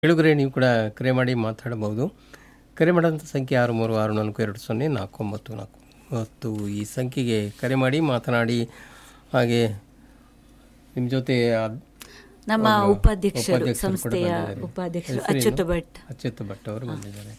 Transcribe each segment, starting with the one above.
ಕೇಳುಗರೆ ನೀವು ಕೂಡ ಕರೆ ಮಾಡಿ ಮಾತಾಡಬಹುದು ಕರೆ ಮಾಡೋಂಥ ಸಂಖ್ಯೆ ಆರು ಮೂರು ಆರು ನಾಲ್ಕು ಎರಡು ಸೊನ್ನೆ ನಾಲ್ಕು ಒಂಬತ್ತು ನಾಲ್ಕು ಮತ್ತು ಈ ಸಂಖ್ಯೆಗೆ ಕರೆ ಮಾಡಿ ಮಾತನಾಡಿ ಹಾಗೆ ನಿಮ್ಮ ಜೊತೆ ಆ- ನಮ್ಮ ಒಬ್ಬ ಉಪಾಧ್ಯಕ್ಷರು ಉಪಾಧ್ಯಕ್ಷರು ಕೂಡ ಸಂಸ್ಥೆಯ ಬಂದಿದ್ದಾರೆ. ಉಪಾಧ್ಯಕ್ಷರು ಹೆಸರೇನು? ಅಚ್ಯುತ ಭಟ್ ಅಚ್ಯುತ್ ಭಟ್ ಅವರು ಬಂದಿದ್ದಾರೆ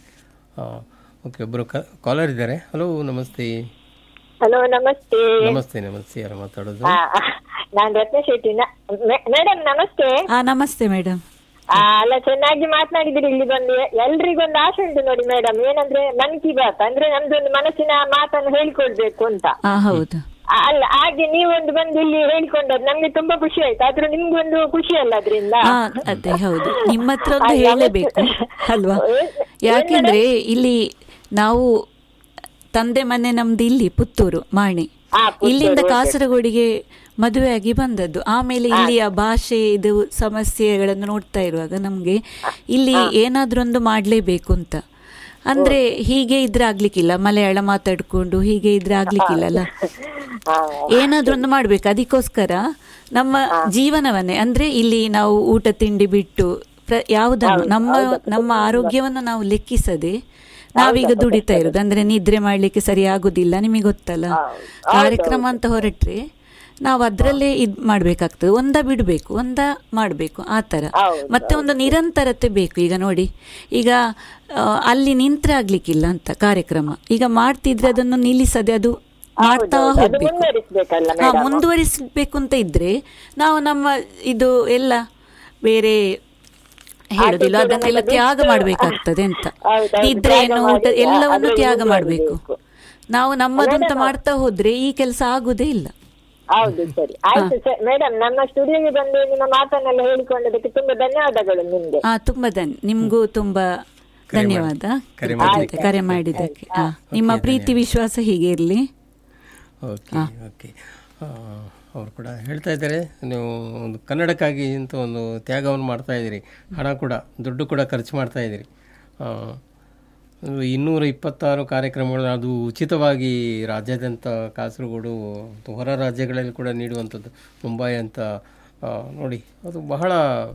ಓಕೆ ಒಬ್ಬರು ಕಾಲರ್ ಇದ್ದಾರೆ ಹಲೋ ನಮಸ್ತೆ ಹಲೋ ನಮಸ್ತೆ ನಮಸ್ತೆ ನಮಸ್ತೆ ಯಾರು ಮಾತಾಡೋದು ಆ, ನಾನ್ ರತ್ನ ಶೆಟ್ಟಿ ಮೇಡಮ್ ನಮಸ್ತೆ ಆ ನಮಸ್ತೆ ಮೇಡಮ್ ಆ, ಅಲ್ಲ ಚೆನ್ನಾಗಿ ಮಾತನಾಡಿದ್ರಿ ಇಲ್ಲಿ ಬಂದು ಎಲ್ರಿಗೊಂದು ಆಸೆ ಉಂಟು ನೋಡಿ ಮೇಡಮ್ ಏನಂದ್ರೆ ಮನ್ ಕಿ ಬಾತ್ ಅಂದ್ರೆ ನಮ್ದೊಂದು ಮನಸ್ಸಿನ ಮಾತನ್ನು ಹೇಳಿಕೊಡ್ಬೇಕು ಅಂತ ಆ ಹೌದು ಆ, ಅಲ್ಲ ಹಾಗೆ ನೀವೊಂದು ಬಂದು ಇಲ್ಲಿ ಹೇಳಿಕೊಂಡದ್ದು ನಮ್ಗೆ ತುಂಬಾ ಖುಷಿ ಆಯ್ತು ಆದ್ರೂ ನಿಮ್ಗೊಂದು ಖುಷಿ ಅಲ್ಲ ಅದ್ರಿಂದ ಆ ಅದೇ ಹೌದು ನಿಮ್ಮ ಹತ್ರ ಒಂದು ಹೇಳಬೇಕು ಅಲ್ವಾ ಯಾಕೆಂದ್ರೆ ಇಲ್ಲಿ ನಾವು ತಂದೆ ಮನೆ ನಮ್ದು ಇಲ್ಲಿ ಪುತ್ತೂರು ಮಾಣಿ ಆ, ಪುತ್ತೂರು, ಇಲ್ಲಿಂದ okay. ಕಾಸರಗೋಡಿಗೆ ಮದುವೆಯಾಗಿ ಬಂದದ್ದು ಆಮೇಲೆ ಇಲ್ಲಿಯ ಭಾಷೆ ಇದು ಸಮಸ್ಯೆಗಳನ್ನು ನೋಡ್ತಾ ಇರುವಾಗ ನಮ್ಗೆ ಇಲ್ಲಿ ಏನಾದ್ರೊಂದು ಮಾಡ್ಲೇಬೇಕು ಅಂತ ಅಂದ್ರೆ ಹೀಗೆ ಇದ್ರೆ ಆಗ್ಲಿಕ್ಕಿಲ್ಲ ಮಲಯಾಳ ಮಾತಾಡ್ಕೊಂಡು ಹೀಗೆ ಇದ್ರೆ ಆಗ್ಲಿಕ್ಕಿಲ್ಲ ಅಲ್ಲ ಆ, ಏನಾದ್ರೊಂದು ಮಾಡ್ಬೇಕು ಅದಕ್ಕೋಸ್ಕರ ನಮ್ಮ ಜೀವನವನ್ನೇ ಅಂದ್ರೆ ಇಲ್ಲಿ ನಾವು ಊಟ ತಿಂಡಿ ಬಿಟ್ಟು ಪ್ರ- ಯಾವುದನ್ನು ನಮ್ಮ ನಮ್ಮ ಆರೋಗ್ಯವನ್ನು ನಾವು ಲೆಕ್ಕಿಸದೆ ನಾವೀಗ ದುಡಿತಾ ಇರೋದು ಅಂದ್ರೆ ನಿದ್ರೆ ಮಾಡ್ಲಿಕ್ಕೆ ಸರಿ ಆಗುದಿಲ್ಲ ನಿಮಗೆ ಗೊತ್ತಲ್ಲ ಕಾರ್ಯಕ್ರಮ ಅಂತ ಹೊರಟ್ರೆ ನಾವು ಅದ್ರಲ್ಲೇ ಇದ್ ಮಾಡ್ಬೇಕಾಗ್ತದೆ ಒಂದ ಬಿಡ್ಬೇಕು ಒಂದ ಮಾಡ್ಬೇಕು ಆ ತರ ಹೌದು, ಮತ್ತೆ ಒಂದು ನಿರಂತರತೆ ಬೇಕು ಈಗ ನೋಡಿ ಈಗ ಆ, ಅಲ್ಲಿ ನಿಂತ್ರೆ ಆಗ್ಲಿಕ್ಕಿಲ್ಲ ಅಂತ ಕಾರ್ಯಕ್ರಮ ಈಗ ಮಾಡ್ತಿದ್ರೆ ಅದನ್ನು ನಿಲ್ಲಿಸದೆ ಅದು ಮಾಡ್ತಾ ಹೌದು, ಅದು ಹೋಗ್ಬೇಕು ಮುಂದುವರಿಸ್ಬೇಕಲ್ಲ ಹಾ ಮೇಡಮ್ ಮುಂದುವರಿಸಬೇಕು ಅಂತ ಇದ್ರೆ ನಾವು ನಮ್ಮ ಇದು ಎಲ್ಲ ಬೇರೆ ಹೇಳುದಿಲ್ಲ ಆಟೋಗಳು ಅದನ್ನೆಲ್ಲ ಎಲ್ಲ ತ್ಯಾಗ ಬಿಟ್ಟು- ಮಾಡ್ಬೇಕಾಗ್ತದೆ ಅಂತ ಹೌದೌದು, ನಿದ್ರೆಯನ್ನು ತ್ಯಾಗ ಊಟ ಮಾಡಿ ಎಲ್ಲವನ್ನು ಅದ್ರಲ್ಲಿ ತ್ಯಾಗ ಮುಂದುವರಿಬೇಕು. ಮಾಡಬೇಕು ನಾವು ನಮ್ಮದಂತ ಮಾಡ್ತಾ ಹೋದ್ರೆ ಈ ಕೆಲಸ ಆಗುದೇ ಇಲ್ಲ ಹೌದು ಸರಿ ಆಯ್ತು ಸರ್ ಮೇಡಮ್ ನಮ್ಮ ಸ್ಟುಡಿಯೋಗೆ ಬಂದು ನಿಮ್ಮ ಮಾತನ್ನೆಲ್ಲ ಹೇಳಿಕೊಂಡದಕ್ಕೆ ತುಂಬಾ ಧನ್ಯವಾದಗಳು ನಿಮ್ಗೆ ಆ ತುಂಬಾ ಧನ್ ನಿಮ್ಗೂ ತುಂಬಾ ಧನ್ಯವಾದ ಕರೆ ಕೃತಜ್ಞತೆ, ಕರೆ ಮಾಡಿದ್ದಕ್ಕೆ ಆ, ನಿಮ್ಮ ಪ್ರೀತಿ ವಿಶ್ವಾಸ ಹೀಗೆ ಇರಲಿ ಓಕೆ ಓಕೆ ಅವರು ಕೂಡ ಹೇಳ್ತಾ ಇದ್ದಾರೆ ನೀವು ಒಂದು ಕನ್ನಡಕ್ಕಾಗಿ ಅಂತ ಒಂದು ತ್ಯಾಗವನ್ನು ಮಾಡ್ತಾ ಇದ್ದೀರಿ ಹಣ ಕೂಡ ದುಡ್ಡು ಕೂಡ ಖರ್ಚು ಮಾಡ್ತಾ ಇದ್ದೀರಿ ಆ, ಒಂದು ಇನ್ನೂರ ಇಪ್ಪತ್ತಾರು ಕಾರ್ಯಕ್ರಮಗಳು ಅದು ಉಚಿತವಾಗಿ ರಾಜ್ಯಾದ್ಯಂತ ಕಾಸರಗೋಡು ಮತ್ತು ಹೊರ ರಾಜ್ಯಗಳಲ್ಲಿ ಕೂಡ ನೀಡುವಂಥದ್ದು ಮುಂಬೈ ಅಂತ ಆ, ನೋಡಿ ಅದು ಬಹಳ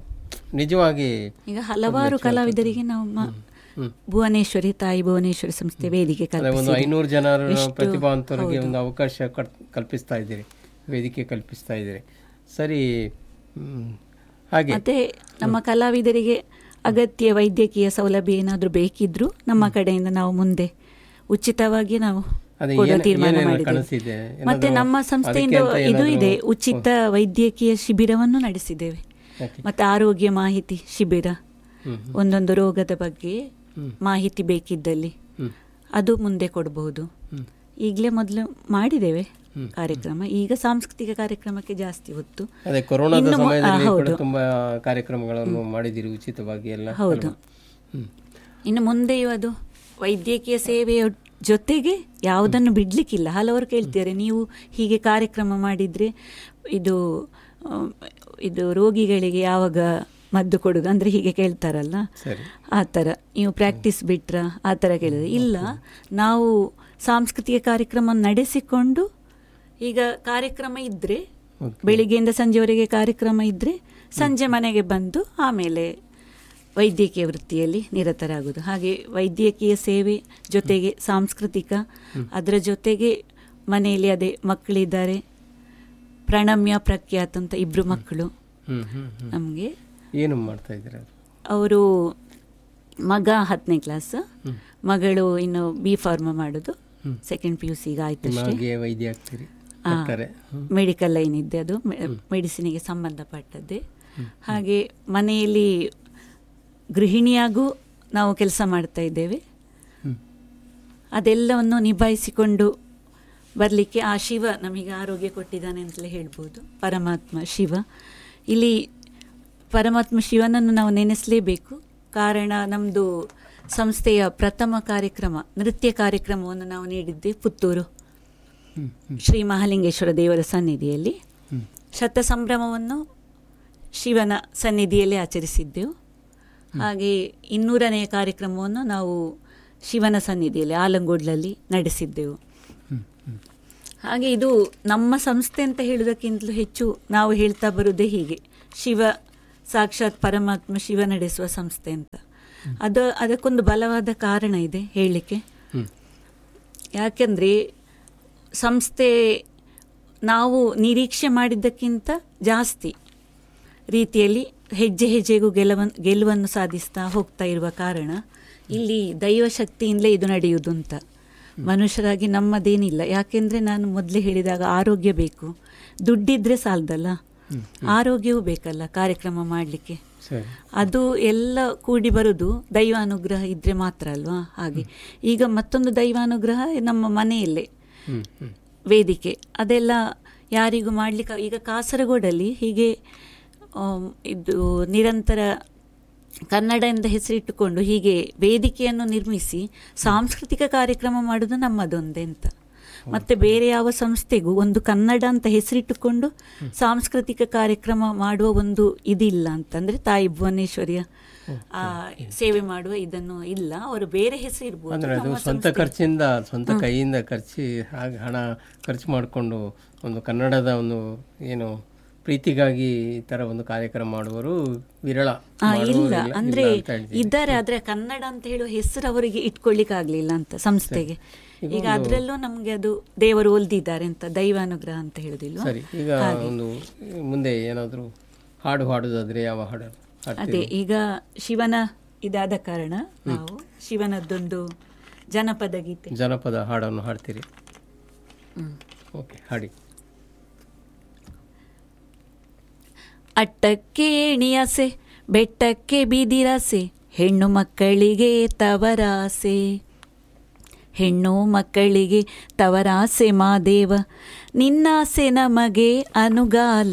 ನಿಜವಾಗಿ ಈಗ ಹಲವಾರು ಕಲಾವಿದರಿಗೆ ನಾವು ಮ- ಭುವನೇಶ್ವರಿ ತಾಯಿ ಭುವನೇಶ್ವರಿ ಸಂಸ್ಥೆ ವೇದಿಕೆ ಅದೇ ಒಂದು ಕಲ್ಪಿಸಿದೆ. ಐನೂರು ಜನರ ಎಷ್ಟು- ಪ್ರತಿಭಾವಂತರಿಗೆ ಹೌದು. ಒಂದು ಅವಕಾಶ ಕಟ್- ಕಲ್ಪಿಸ್ತಾ ಇದ್ದೀರಿ ವೇದಿಕೆ ಕಲ್ಪಿಸ್ತಾ ಇದ್ದೀರಿ ಸರಿ ಹ್ಮ್. ಹಾಗೆ ಮತ್ತೆ ನಮ್ಮ ಕಲಾವಿದರಿಗೆ ಅಗತ್ಯ ವೈದ್ಯಕೀಯ ಸೌಲಭ್ಯ ಏನಾದರೂ ಬೇಕಿದ್ರು ನಮ್ಮ ಕಡೆಯಿಂದ ನಾವು ಮುಂದೆ ಉಚಿತವಾಗಿ ನಾವು ಅದೇ ಕೊಡುವ ಏನ್- ತೀರ್ಮಾನ ಏನೇನು ಮಾಡಿದ್ದೇವೆ ಕನಸಿದೆ? ಮತ್ತೆ ಏನಾದ್ರು ನಮ್ಮ ಸಂಸ್ಥೆಯಿಂದ ಅದಕ್ಕೆ ಅಂತ ಇದು ಇದೆ ಏನಾದ್ರು- ಉಚಿತ ವೈದ್ಯಕೀಯ ಶಿಬಿರವನ್ನು ನಡೆಸಿದ್ದೇವೆ ಯಾಕೆ? ಮತ್ತೆ ಆರೋಗ್ಯ ಮಾಹಿತಿ ಶಿಬಿರ ಹ್ಮ್, ಒಂದೊಂದು ರೋಗದ ಬಗ್ಗೆ ಹ್ಮ್. ಮಾಹಿತಿ ಬೇಕಿದ್ದಲ್ಲಿ ಹ್ಮ್. ಅದು ಮುಂದೆ ಕೊಡಬಹುದು ಹ್ಮ್. ಈಗಲೇ ಮೊದಲು ಮಾಡಿದ್ದೇವೆ ಕಾರ್ಯಕ್ರಮ ಈಗ ಸಾಂಸ್ಕೃತಿಕ ಕಾರ್ಯಕ್ರಮಕ್ಕೆ ಜಾಸ್ತಿ ಒತ್ತು ಅದೇ ಕೊರೋನಾದ ಇನ್ನು ಮು- ಸಮಯದಲ್ಲಿ ಆ, ಕೂಡ ಹೌದು. ತುಂಬಾ ಕಾರ್ಯಕ್ರಮಗಳನ್ನು ಮಾಡಿದಿರಿ ಉಚಿತವಾಗಿ ಎಲ್ಲ ಹೌದು. ಅಲ್ವಾ? ಹ್ಮ್. ಇನ್ನು ಮುಂದೆಯೂ ಅದು ವೈದ್ಯಕೀಯ ಸೇವೆಯ ಜೊತೆಗೆ ಯಾವುದನ್ನು ಬಿಡ್ಲಿಕ್ಕಿಲ್ಲ ಹಲವರು ಕೇಳ್ತಾರೆ ನೀವು ಹೀಗೆ ಕಾರ್ಯಕ್ರಮ ಮಾಡಿದ್ರೆ ಇದು ಆ, ಇದು ರೋಗಿಗಳಿಗೆ ಯಾವಾಗ ಮದ್ದು ಕೊಡುದು ಅಂದ್ರೆ ಹೀಗೆ ಕೇಳ್ತಾರಲ್ಲ ಸರಿ ಆ ಥರ ನೀವು ಪ್ರಾಕ್ಟೀಸ್ ಬಿಟ್ರ ಆ ಥರ ಕೇಳಿದ್ರೆ ಇಲ್ಲ ನಾವು ಸಾಂಸ್ಕೃತಿಕ ಕಾರ್ಯಕ್ರಮ ನಡೆಸಿಕೊಂಡು ಈಗ ಕಾರ್ಯಕ್ರಮ ಇದ್ರೆ Okay. ಬೆಳಿಗ್ಗೆಯಿಂದ ಸಂಜೆವರೆಗೆ ಕಾರ್ಯಕ್ರಮ ಇದ್ರೆ ಸಂಜೆ ಮನೆಗೆ ಬಂದು ಆಮೇಲೆ ವೈದ್ಯಕೀಯ ವೃತ್ತಿಯಲ್ಲಿ ನಿರತರಾಗುವುದು ಹಾಗೆ ವೈದ್ಯಕೀಯ ಸೇವೆ ಜೊತೆಗೆ ಸಾಂಸ್ಕೃತಿಕ ಅದರ ಜೊತೆಗೆ ಮನೆಯಲ್ಲಿ ಅದೇ ಮಕ್ಕಳಿದ್ದಾರೆ ಪ್ರಣಮ್ಯ ಪ್ರಖ್ಯಾತ್ ಅಂತ ಇಬ್ರು ಮಕ್ಕಳು ಹ್ಮ್ ಹ್ಮ್ ಹ್ಮ್ ನಮಗೆ ಏನು ಮಾಡ್ತಾ ಇದ್ದೀರಾ ಅವರು ಮಗ ಹತ್ತನೇ ಕ್ಲಾಸ್ ಮಗಳು ಇನ್ನು ಬಿ ಫಾರ್ಮ ಮಾಡೋದು ಸೆಕೆಂಡ್ ಪಿ ಯು ಸಿಗೆ ಆಯ್ತಷ್ಟೇ ನಿಮಗೆ ವೈದ್ಯ ಆಗ್ತೀರಿ ಆ, ಆಗ್ತಾರೆ ಹ್ಮ್. ಮೆಡಿಕಲ್ ಲೈನ್ ಇದ್ದೆ ಅದು ಮೆಡಿಸಿನಿಗೆ ಸಂಬಂಧಪಟ್ಟದ್ದೇ ಹಾಗೆ ಮನೆಯಲ್ಲಿ ಗೃಹಿಣಿಯಾಗೂ ನಾವು ಕೆಲಸ ಮಾಡ್ತಾ ಇದ್ದೇವೆ ಹ್ಮ್. ಅದೆಲ್ಲವನ್ನು ನಿಭಾಯಿಸಿಕೊಂಡು ಬರಲಿಕ್ಕೆ ಆ ಶಿವ ನಮಗೆ ಆರೋಗ್ಯ ಕೊಟ್ಟಿದ್ದಾನೆ ಅಂತಲೇ ಹೇಳ್ಬೋದು ಪರಮಾತ್ಮ ಶಿವ ಇಲ್ಲಿ ಪರಮಾತ್ಮ ಶಿವನನ್ನು ನಾವು ನೆನೆಸಲೇಬೇಕು ಕಾರಣ ನಮ್ಮದು ಸಂಸ್ಥೆಯ ಪ್ರಥಮ ಕಾರ್ಯಕ್ರಮ ನೃತ್ಯ ಕಾರ್ಯಕ್ರಮವನ್ನು ನಾವು ನೀಡಿದ್ದೆ ಪುತ್ತೂರು ಹ್ಮ್ ಹ್ಮ್ ಶ್ರೀ ಮಹಾಲಿಂಗೇಶ್ವರ ದೇವರ ಸನ್ನಿಧಿಯಲ್ಲಿ ಹ್ಮ್. ಶತ ಸಂಭ್ರಮವನ್ನು ಶಿವನ ಸನ್ನಿಧಿಯಲ್ಲಿ ಆಚರಿಸಿದ್ದೆವು ಹಾಗೆ ಇನ್ನೂರನೆಯ ಕಾರ್ಯಕ್ರಮವನ್ನು ನಾವು ಶಿವನ ಸನ್ನಿಧಿಯಲ್ಲಿ ಆಲಂಗೋಡ್ಲಲ್ಲಿ ನಡೆಸಿದ್ದೆವು ಹ್ಮ್ ಹ್ಮ್ ಹಾಗೆ ಇದು ನಮ್ಮ ಸಂಸ್ಥೆ ಅಂತ ಹೇಳುವುದಕ್ಕಿಂತಲೂ ಹೆಚ್ಚು ನಾವು ಹೇಳ್ತಾ ಬರುವುದೇ ಹೀಗೆ ಶಿವ ಸಾಕ್ಷಾತ್ ಪರಮಾತ್ಮ ಶಿವ ನಡೆಸುವ ಸಂಸ್ಥೆ ಅಂತ ಅದು ಅದಕ್ಕೊಂದು ಬಲವಾದ ಕಾರಣ ಇದೆ ಹೇಳಲಿಕ್ಕೆ ಹ್ಮ್. ಯಾಕೆಂದರೆ ಸಂಸ್ಥೆ ನಾವು ನಿರೀಕ್ಷೆ ಮಾಡಿದ್ದಕ್ಕಿಂತ ಜಾಸ್ತಿ ರೀತಿಯಲ್ಲಿ ಹೆಜ್ಜೆ ಹೆಜ್ಜೆಗೂ ಗೆಲುವನ್ನು ಗೆಲುವನ್ನು ಸಾಧಿಸ್ತಾ ಹೋಗ್ತಾ ಇರುವ ಕಾರಣ ಇಲ್ಲಿ ದೈವಶಕ್ತಿಯಿಂದಲೇ ಇದು ನಡೆಯುವುದು ಅಂತ ಮನುಷ್ಯರಾಗಿ ನಮ್ಮದೇನಿಲ್ಲ ಯಾಕೆಂದರೆ ನಾನು ಮೊದಲೇ ಹೇಳಿದಾಗ ಆರೋಗ್ಯ ಬೇಕು ದುಡ್ಡಿದ್ರೆ ಸಾಲದಲ್ಲ ಆರೋಗ್ಯವೂ ಬೇಕಲ್ಲ ಕಾರ್ಯಕ್ರಮ ಮಾಡಲಿಕ್ಕೆ ಸರಿ ಅದು ಎಲ್ಲ ಕೂಡಿ ಬರುವುದು ದೈವಾನುಗ್ರಹ ಇದ್ರೆ ಮಾತ್ರ ಅಲ್ವಾ ಹಾಗೆ ಈಗ ಮತ್ತೊಂದು ದೈವಾನುಗ್ರಹ ನಮ್ಮ ಮನೆಯಲ್ಲೇ ಹ್ಮ್ ಹ್ಮ್ ವೇದಿಕೆ ಅದೆಲ್ಲ ಯಾರಿಗೂ ಮಾಡಲಿಕ್ಕೆ ಈಗ ಕಾಸರಗೋಡಲ್ಲಿ ಹೀಗೆ ಆಮ್, ಇದು ನಿರಂತರ ಕನ್ನಡ ಎಂದ ಹೆಸರಿಟ್ಟುಕೊಂಡು ಹೀಗೆ ವೇದಿಕೆಯನ್ನು ನಿರ್ಮಿಸಿ ಸಾಂಸ್ಕೃತಿಕ ಕಾರ್ಯಕ್ರಮ ಮಾಡೋದು ನಮ್ಮದೊಂದೇ ಅಂತ ಮತ್ತೆ ಬೇರೆ ಯಾವ ಸಂಸ್ಥೆಗೂ ಒಂದು ಕನ್ನಡ ಅಂತ ಹೆಸರಿಟ್ಟುಕೊಂಡು ಸಾಂಸ್ಕೃತಿಕ ಕಾರ್ಯಕ್ರಮ ಮಾಡುವ ಒಂದು ಇದಿಲ್ಲ ಅಂತಂದ್ರೆ ತಾಯಿ ಭುವನೇಶ್ವರಿಯ ಆ ಸೇವೆ ಮಾಡುವ ಇದನ್ನು ಇಲ್ಲ ಅವರು ಬೇರೆ ಹೆಸರು ಇರ್ಬೋದು ಅಂದ್ರೆ ಅದು ನಮ್ಮ ಸ್ವಂತ ಖರ್ಚಿಂದ ಸ್ವಂತ ಕೈಯಿಂದ ಖರ್ಚಿ ಹಾಗೆ ಹಣ ಖರ್ಚು ಮಾಡಿಕೊಂಡು ಒಂದು ಕನ್ನಡದ ಒಂದು ಏನು ಪ್ರೀತಿಗಾಗಿ ಈ ತರ ಒಂದು ಕಾರ್ಯಕ್ರಮ ಮಾಡುವರು ವಿರಳ ಆ, ಮಾಡುವವರು ಇಲ್ಲ ಇಲ್ಲ- ಅಂದ್ರೆ ಇಲ್ಲ ಅಂತ ಹೇಳ್ತೀನಿ. ಇದ್ದಾರೆ ಆದ್ರೆ ಕನ್ನಡ ಅಂತ ಹೇಳುವ ಹೆಸರು ಅವರಿಗೆ ಇಟ್ಕೊಳ್ಳಿಕ್ ಆಗ್ಲಿಲ್ಲ ಅಂತ ಸಂಸ್ಥೆಗೆ ಈಗ ಅದ್ರಲ್ಲೂ ನಮ್ಗೆ ಅದು ದೇವರು ಒಲ್ದಿದ್ದಾರೆ ಅಂತ ದೈವಾನುಗ್ರಹ ಅಂತ ಹೇಳುದಿಲ್ವಾ ಸರಿ ಈಗ ಒಂದು ಮುಂದೆ ಏನಾದರೂ ಹಾಡು ಹಾಡುದಾದ್ರೆ ಯಾವ ಹಾಡು ಹಾಡ್ತೀರಿ ಅದೇ ಈಗ ಶಿವನ ಇದಾದ ಕಾರಣ ನಾವು ಶಿವನದ್ದೊಂದು ಜನಪದ ಗೀತೆ ಜನಪದ ಹಾಡನ್ನು ಹಾಡ್ತೀರಿ ಓಕೆ ಹಾಡಿ ಅಟ್ಟಕ್ಕೆ ಎಣಿಯಾಸೆ ಬೆಟ್ಟಕ್ಕೆ ಬಿದಿರಾಸೆ ಹೆಣ್ಣು ಮಕ್ಕಳಿಗೆ ತವರಾಸೆ ಹೆಣ್ಣು ಮಕ್ಕಳಿಗೆ ತವರಾಸೆ ಮಾದೇವ ನಿನ್ನಾಸೆ ನಮಗೆ ಅನುಗಾಲ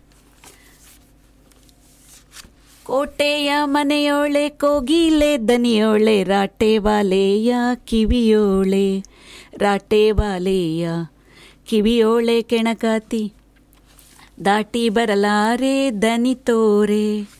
ಕೋಟೆಯ ಮನೆಯೋಳೆ ಕೋಗಿಲೆ ದನಿಯೋಳೆ ರಾಟೆವಾಲೆಯ ಕಿವಿಯೋಳೆ ರಾಟೆವಾಲೆಯ ಕಿವಿಯೋಳೆ ಕೆಣಕಾತಿ ದಾಟಿ ಬರಲಾರೆ ದನಿ ತೋರೆ